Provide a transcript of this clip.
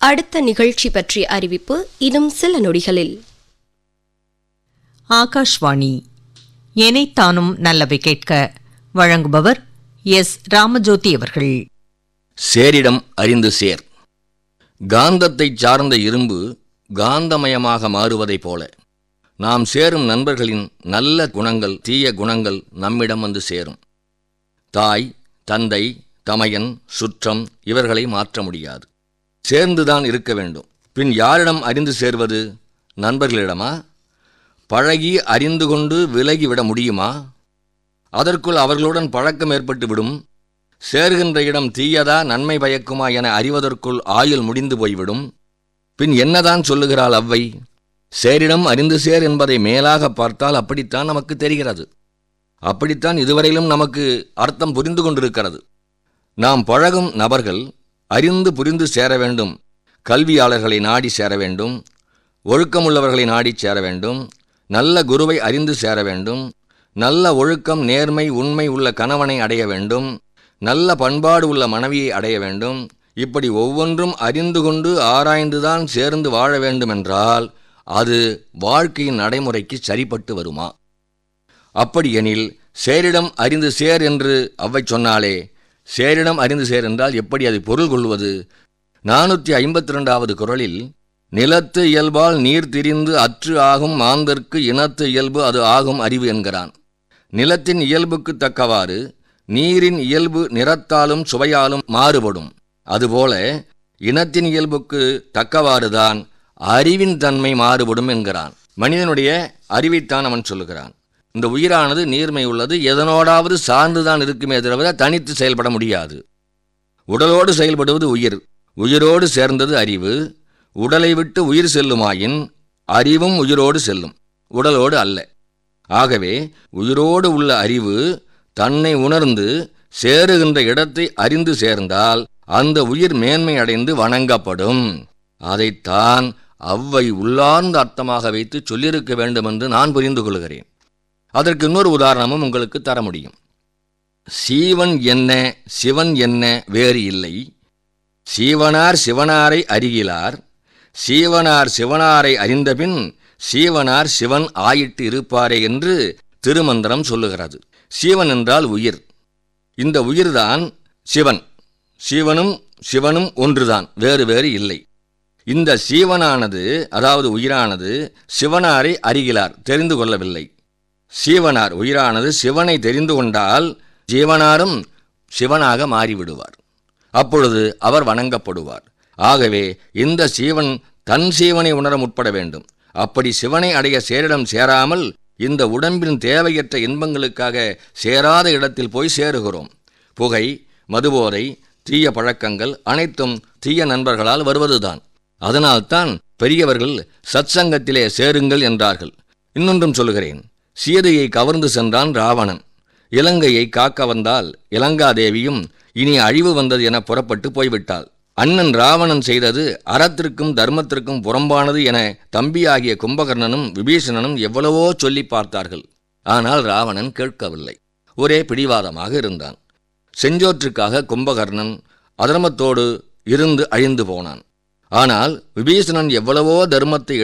அடுத்த நிகழ்ச்சி பற்றிய அறிவிப்பு இன்னும் சில நொடிகளில் ஆகாஷ்வாணி எனைத்தானும் நல்லவை கேட்க வழங்குபவர் எஸ் ராமஜோதி அவர்கள் சேரிடம் அறிந்து சேர் காந்தத்தைச் சார்ந்த இரும்பு காந்தமயமாக மாறுவதைப் போல நாம் சேரும் நண்பர்களின் நல்ல குணங்கள் தீய குணங்கள் நம்மிடம் வந்து சேரும் தாய் தந்தை தமையன் சுற்றம் இவர்களை மாற்ற முடியாது சேர்ந்துதான் இருக்க வேண்டும் பின் யாரிடம் அறிந்து சேர்வது நண்பர்களிடமா பழகி அறிந்து கொண்டு விலகிவிட முடியுமா அதற்குள் அவர்களுடன் பழக்கம் ஏற்பட்டு விடும் சேர்கின்ற இடம் தீயதா நன்மை பயக்குமா என அறிவதற்குள் ஆயுள் முடிந்து போய்விடும் பின் என்னதான் சொல்லுகிறாள் அவ்வை சேரிடம் அறிந்து சேர் என்பதை மேலாக பார்த்தால் அப்படித்தான் நமக்கு தெரிகிறது அப்படித்தான் இதுவரையிலும் நமக்கு அர்த்தம் புரிந்து கொண்டிருக்கிறது நாம் பழகும் நபர்கள் அறிந்து புரிந்து சேர வேண்டும் கல்வியாளர்களை நாடி சேர வேண்டும் ஒழுக்கமுள்ளவர்களை நாடி சேர வேண்டும் நல்ல குருவை அறிந்து சேர வேண்டும் நல்ல ஒழுக்கம் நேர்மை உண்மை உள்ள கணவனை அடைய வேண்டும் நல்ல பண்பாடு உள்ள மனைவியை அடைய வேண்டும் இப்படி ஒவ்வொன்றும் அறிந்து கொண்டு ஆராய்ந்துதான் சேர்ந்து வாழ வேண்டுமென்றால் அது வாழ்க்கையின் நடைமுறைக்கு சரிப்பட்டு வருமா அப்படியெனில் சேரிடம் அறிந்து சேர் என்று அவ்வை சொன்னாலே சேரிடம் அறிந்து சேர் என்றால் எப்படி அதை பொருள் கொள்வது நானூற்றி ஐம்பத்தி ரெண்டாவது குரலில் நிலத்து இயல்பால் நீர் திரிந்து அற்று ஆகும் மாந்தர்க்கு இனத்து இயல்பு அது ஆகும் அறிவு என்கிறான் நிலத்தின் இயல்புக்கு தக்கவாறு நீரின் இயல்பு நிறத்தாலும் சுவையாலும் மாறுபடும் அதுபோல இனத்தின் இயல்புக்கு தக்கவாறுதான் அறிவின் தன்மை மாறுபடும் என்கிறான் மனிதனுடைய அறிவைத்தான் அவன் சொல்லுகிறான் இந்த உயிரானது நீர்மை உள்ளது எதனோடாவது சார்ந்துதான் இருக்குமே தவிர தனித்து செயல்பட முடியாது உடலோடு செயல்படுவது உயிர் உயிரோடு சேர்ந்தது அறிவு உடலை விட்டு உயிர் செல்லுமாயின் அறிவும் உயிரோடு செல்லும் உடலோடு அல்ல ஆகவே உயிரோடு உள்ள அறிவு தன்னை உணர்ந்து சேருகின்ற இடத்தை அறிந்து சேர்ந்தால் அந்த உயிர் மேன்மை அடைந்து வணங்கப்படும் அதைத்தான் அவ்வை உள்ளார்ந்த அர்த்தமாக வைத்து சொல்லியிருக்க வேண்டும் என்று நான் புரிந்து கொள்கிறேன் அதற்கு இன்னொரு உதாரணமும் உங்களுக்கு தர முடியும் சீவன் என்ன சிவன் என்ன வேறு இல்லை சீவனார் சிவனாரை அறிகிலார் சீவனார் சிவனாரை அறிந்தபின் சீவனார் சிவன் ஆயிட்டு இருப்பாரே என்று திருமந்திரம் சொல்லுகிறது சீவன் என்றால் உயிர் இந்த உயிர்தான் சிவன் சிவனும் சிவனும் ஒன்றுதான் வேறு வேறு இல்லை இந்த சீவனானது அதாவது உயிரானது சிவனாரை அறிகிறார் தெரிந்து கொள்ளவில்லை சீவனார் உயிரானது சிவனை தெரிந்து கொண்டால் ஜீவனாரும் சிவனாக மாறிவிடுவார் அப்பொழுது அவர் வணங்கப்படுவார் ஆகவே இந்த சீவன் தன் சீவனை உணர முற்பட வேண்டும் அப்படி சிவனை அடைய சேரிடம் சேராமல் இந்த உடம்பின் தேவையற்ற இன்பங்களுக்காக சேராத இடத்தில் போய் சேருகிறோம் புகை மதுபோதை தீய பழக்கங்கள் அனைத்தும் தீய நண்பர்களால் வருவதுதான் அதனால்தான் பெரியவர்கள் சத்சங்கத்திலே சேருங்கள் என்றார்கள் இன்னொன்றும் சொல்கிறேன் சீதையை கவர்ந்து சென்றான் ராவணன் இலங்கையை காக்க வந்தால் இலங்காதேவியும் இனி அழிவு வந்தது என புறப்பட்டு போய்விட்டாள் அண்ணன் ராவணன் செய்தது அறத்திற்கும் தர்மத்திற்கும் புறம்பானது என தம்பியாகிய கும்பகர்ணனும் விபீஷணனும் எவ்வளவோ சொல்லி பார்த்தார்கள் ஆனால் ராவணன் கேட்கவில்லை ஒரே பிடிவாதமாக இருந்தான் செஞ்சோற்றுக்காக கும்பகர்ணன் அதர்மத்தோடு இருந்து அழிந்து போனான் ஆனால் விபீஷணன் எவ்வளவோ தர்மத்தை